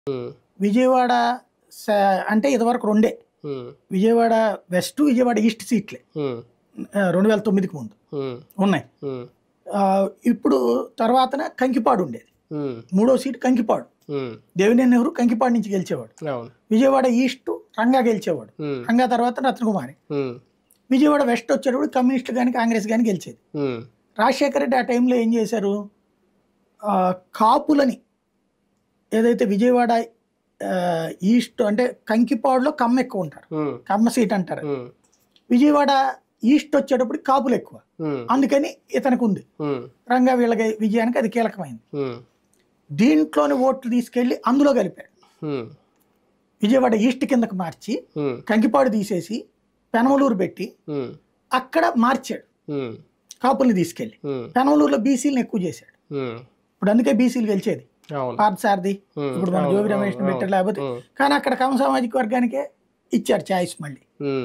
ఉమ్, విజయవాడ స- అంటే ఇదివరకు రెండే ఉమ్, విజయవాడ వెస్ట్ విజయవాడ ఈస్ట్ సీట్లే ఉమ్, ఆ, రెండు వేల తొమ్మిదికి ముందు ఉమ్, ఉన్నాయి ఉమ్, ఆ, ఇప్పుడు తర్వాతన కంకిపాడు ఉండేది ఉమ్, మూడో సీట్ కంకిపాడు ఉమ్, దేవినేని నెహ్రూ కంకిపాడు నుంచి గెలిచేవాడు అవును విజయవాడ ఈస్ట్ రంగా గెలిచేవాడు ఉమ్, రంగా తర్వాత రత్నకుమారి ఉమ్, విజయవాడ విజయవాడ వెస్ట్ వచ్చేటప్పుడు కమ్యూనిస్ట్ కానీ కాంగ్రెస్ కానీ గెలిచేది ఉమ్, రాజశేఖర రెడ్డి ఆ టైంలో ఏం చేశారు ఆ, కాపులని ఏదైతే విజయవాడ ఆ, ఈస్ట్ అంటే కంకిపాడులో కమ్మ ఎక్కువ ఉంటారు ఉమ్, కమ్మ సీట్ అంటారు ఉమ్, విజయవాడ ఈస్ట్ వచ్చేటప్పుడు కాపులు ఎక్కువ ఉమ్, అందుకని ఇతనికి ఉంది ఉమ్, రంగా వీళ్ళకి విజయానికి అది కీలకమైంది ఉమ్, దీంట్లోని ఓట్లు తీసుకెళ్లి అందులో కలిపాడు ఉమ్, విజయవాడ ఈస్ట్ కిందకి మార్చి ఉమ్, కంకిపాడు తీసేసి పెనమలూరు పెట్టి ఉమ్, అక్కడ మార్చాడు ఉమ్, కాపుల్ని తీసుకెళ్లి ఉమ్, పెనమలూరులో బీసీలను ఎక్కువ చేశాడు ఉమ్, ఇప్పుడు అందుకే బీసీలు గెలిచేది అవును పార్థసారథి ఉమ్, ఇప్పుడు మన అవును, జోగి రమేష్ అవును, పెట్టారు లేకపోతే ఉమ్, కానీ అక్కడ కమ సామాజిక వర్గానికే ఇచ్చారు ఛాయిస్ మళ్ళీ ఉమ్,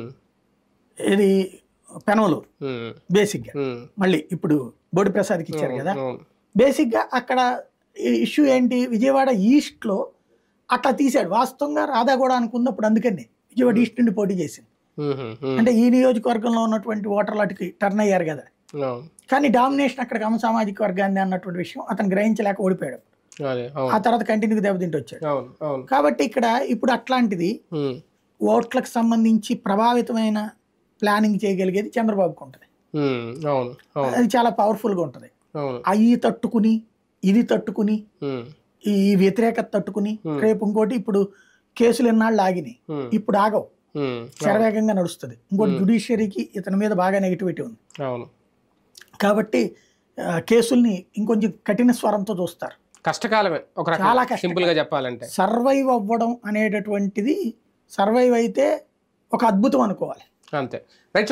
ఇది పెనమలూరు ఉమ్, బేసిక్గా ఉమ్, మళ్ళీ ఇప్పుడు బోడి ప్రసాద్కి ఇచ్చారు కదా అవును బేసిక్గా అక్కడ ఇష్యూ ఏంటి విజయవాడ ఈస్ట్లో అట్లా తీశాడు వాస్తవంగా రాధా కూడా అనుకున్నప్పుడు అందుకని విజయవాడ ఈస్ట్ నుండి పోటీ చేసింది ఉమ్, ఉమ్, అంటే ఈ నియోజకవర్గంలో ఉన్నటువంటి ఓటర్లు అటుకి టర్న్ అయ్యారు కదా అవును కానీ డామినేషన్ అక్కడ కమ సామాజిక వర్గాన్ని అన్నటువంటి విషయం అతను గ్రహించలేక ఓడిపోయాడు అదే ఆ అవును తర్వాత కంటిన్యూగా దెబ్బతింటూ వచ్చాడు అవును అవును కాబట్టి ఇక్కడ ఇప్పుడు అట్లాంటిది ఉమ్, ఓట్లకు సంబంధించి ప్రభావితమైన ప్లానింగ్ చేయగలిగేది చంద్రబాబుకు ఉంటుంది ఉమ్, అవును అవును అది చాలా పవర్ఫుల్గా ఉంటుంది అవును అవి తట్టుకుని ఇది తట్టుకుని ఉమ్, ఈ వ్యతిరేకత తట్టుకుని Hmm. రేపు ఇంకోటి ఇప్పుడు కేసులు ఎన్నాళ్ళు ఆగినాయి ఉమ్, ఇప్పుడు ఆగవు ఉమ్, శరవేగంగా నడుస్తుంది ఇంకోటి Hmm. జుడిషియరీకి ఇతని మీద బాగా నెగిటివిటీ ఉంది అవును కాబట్టి ఆ, కేసుల్ని ఇంకొంచెం కఠిన స్వరంతో చూస్తారు కష్టకాలమే ఒక చాలా రకం కష్టకాలం. సింపుల్ గా చెప్పాలంటే సర్వైవ్ అవ్వడం అనేటటువంటిది సర్వైవ్ అయితే ఒక అద్భుతం అనుకోవాలి అంతే రైట్